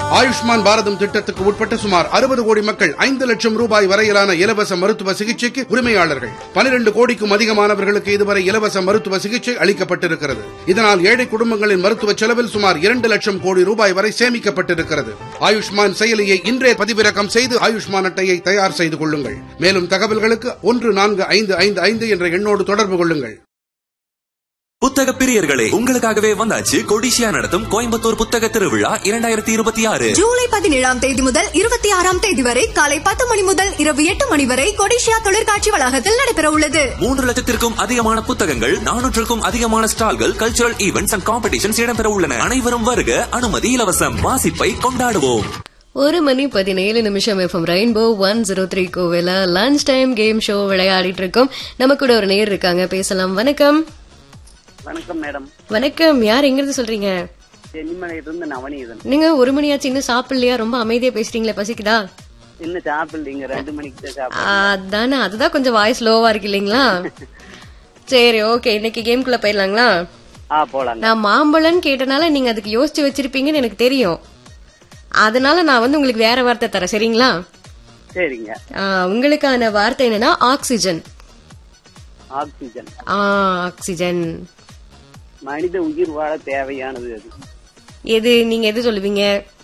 ஆயுஷ்மான் பாரதம் திட்டத்துக்கு உட்பட்ட சுமார் அறுபது கோடி மக்கள் ஐந்து லட்சம் ரூபாய் வரையிலான இலவச மருத்துவ சிகிச்சைக்கு உரிமையாளர்கள் பனிரெண்டு கோடிக்கும் அதிகமானவர்களுக்கு இதுவரை இலவச மருத்துவ சிகிச்சை அளிக்கப்பட்டிருக்கிறது இதனால் ஏழை குடும்பங்களின் மருத்துவ செலவில் சுமார் இரண்டு லட்சம் கோடி ரூபாய் வரை சேமிக்கப்பட்டிருக்கிறது ஆயுஷ்மான் செயலியை இன்றே பதிவிறக்கம் செய்து ஆயுஷ்மான் அட்டையை தயார் செய்து கொள்ளுங்கள் மேலும் தகவல்களுக்கு ஒன்று நான்கு ஐந்து ஐந்து ஐந்து என்ற எண்ணோடு தொடர்பு கொள்ளுங்கள் புத்தக பிரியர்களே உங்களுக்காகவே வந்தாச்சு கொடிசியா நடத்தும் கோயம்புத்தூர் புத்தக திருவிழா இரண்டாயிரத்தி இருபத்தி ஆறு ஜூலை பதினேழாம் தேதி முதல் இருபத்தி ஆறாம் தேதி வரை காலை பத்து மணி முதல் இரவு எட்டு மணி வரை கொடிஷியா தொழிற்காட்சி வளாகத்தில் நடைபெற உள்ளது மூன்று லட்சத்திற்கும் அதிகமான புத்தகங்கள் நானூற்றுக்கும் அதிகமான ஸ்டால்கள் கல்ச்சுரல் ஈவெண்ட்ஸ் அண்ட் காம்படிஷன்ஸ் இடம்பெற உள்ளன அனைவரும் வருக அனுமதி இலவசம் வாசிப்பை கொண்டாடுவோம் ஒரு மணி பதினேழு நிமிஷம் FM rainbow one zero three கோவில லஞ்ச் டைம் கேம் ஷோ விளையாடிட்டு இருக்கோம் நம்ம கூட ஒரு நேர் இருக்காங்க பேசலாம் வணக்கம் வணக்கம் மேடம் வணக்கம் யார் எங்க இருந்து சொல்றீங்க சென்னிமலையிலிருந்து நவநீதன் நீங்க ஒரு மணியாச்சு இன்னும் சாப்பிடலையா ரொம்ப அமைதியா பேசுறீங்களே பசிக்குதா இன்னும் சாப்பிடலீங்க ரெண்டு மணிக்கு தான் சாப்பிட அதானே அதுதான் கொஞ்சம் வாய்ஸ் லோவா இருக்கு இல்லைங்களா சரி ஓகே இன்னைக்கு கேம்குள்ள போயிடலாங்களா ஆ போலாங்க நான் மாம்பழம்னு கேட்டனால நீங்க அதுக்கு யோசிச்சு வச்சிருப்பீங்கன்னு எனக்கு தெரியும் அதனால நான் வந்து உங்களுக்கு வேற வார்த்தை தரேன் சரிங்களா சரிங்க ஆ, உங்களுக்கான வார்த்தை என்னன்னா ஆக்சிஜன் ஆக்சிஜன் ஆ, ஆக்சிஜன் மனித உயிர் வாழ தேவையானது அது எது நீங்க எது சொல்லுவீங்க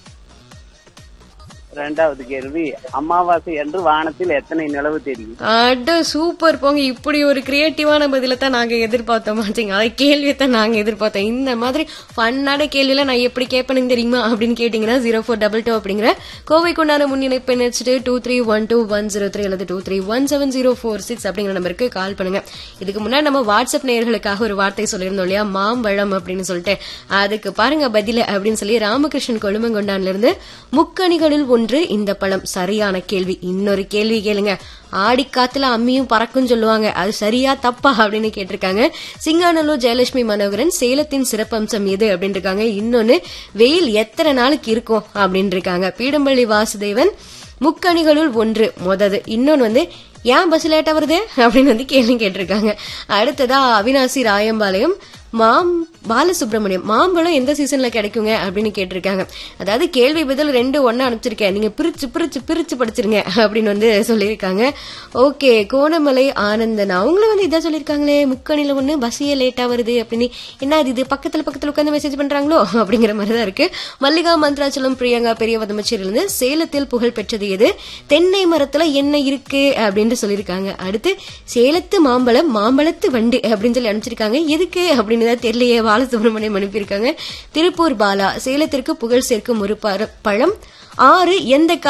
ரெண்டாவது கேள்வி அமாவாசை என்று வானத்தில் எத்தனை நிலவு தெரியும் அட சூப்பர் போங்க இப்படி ஒரு கிரியேட்டிவான பதில தான் நாங்க எதிர்பார்த்தோம் மாட்டீங்க அதை கேள்வியை தான் நாங்க எதிர்பார்த்தோம் இந்த மாதிரி ஃபன்னான கேள்வியில நான் எப்படி கேட்பேன்னு தெரியுமா அப்படின்னு கேட்டீங்கன்னா ஜீரோ ஃபோர் டபுள் டூ அப்படிங்கிற கோவைக்கு உண்டான முன்னிணைப்பு நினைச்சிட்டு two three one two one zero three அல்லது two three one seven zero four six அப்படிங்கிற நம்பருக்கு கால் பண்ணுங்க இதுக்கு முன்னாடி நம்ம வாட்ஸ்அப் நேயர்களுக்காக ஒரு வார்த்தை சொல்லியிருந்தோம் இல்லையா மாம்பழம் அப்படின்னு சொல்லிட்டு அதுக்கு பாருங்க பதில அப்படின்னு சொல்லி ராமகிருஷ்ணன் கொழுமங்கொண்டான்ல இருந்து முக்கணிகளில் ஒன்று இந்த பழம் சரியான கேள்வி இன்னொரு கேள்வி கேளுங்க ஆடிக்காத்துல அம்மியும் பறக்கும் சொல்லுவாங்க அது சரியா தப்பா அப்படின்னு கேட்டிருக்காங்க சிங்கானல்லூர் ஜெயலட்சுமி மனோகரன் சேலத்தின் சிறப்பம்சம் எது அப்படின்னு இருக்காங்க இன்னொன்னு வெயில் எத்தனை நாளுக்கு இருக்கும் அப்படின்னு இருக்காங்க பீடம்பள்ளி வாசுதேவன் முக்கணிகளுள் ஒன்று மொதது இன்னொன்னு வந்து ஏன் பஸ் லேட்டா வருது அப்படின்னு வந்து கேள்வி கேட்டிருக்காங்க அடுத்ததா அவினாசி ராயம்பாளையம் மாம் பாலசுப்ரமணியம் மாம்பழம் எந்த சீசன்ல கிடைக்குங்க அப்படின்னு கேட்டிருக்காங்க அதாவது கேள்வி பதில் ரெண்டு ஒண்ணா அனுப்பிச்சிருக்கேன் நீங்க பிரிச்சு பிரிச்சு பிரிச்சு படிச்சிருங்க அப்படின்னு வந்து சொல்லியிருக்காங்க ஓகே கோணமலை ஆனந்தன் அவங்களும் வந்து இதான் சொல்லியிருக்காங்களே முக்கணில ஒண்ணு பஸ்ஸே லேட்டா வருது அப்படின்னு என்ன அது இது பக்கத்துல பக்கத்துல உட்காந்து மெசேஜ் பண்றாங்களோ அப்படிங்கிற மாதிரி தான் இருக்கு மல்லிகா மந்த்ராச்சலம் பிரியங்கா பெரிய வதமச்சேரியிலிருந்து சேலத்தில் புகழ் பெற்றது எது தென்னை மரத்துல என்ன இருக்கு அப்படின்னு சொல்லியிருக்காங்க அடுத்து சேலத்து மாம்பழம் மாம்பழத்து வண்டு அப்படின்னு சொல்லி அனுப்பிச்சிருக்காங்க எதுக்கு அப்படின்னு தான் தெரியலையே பாலசுப்ரமணியம் அனுப்பியிருக்காங்க திருப்பூர் பாலா சேலத்திற்கு புகழ் சேர்க்கும் ஒரு பர- பழம் ஆறு எந்த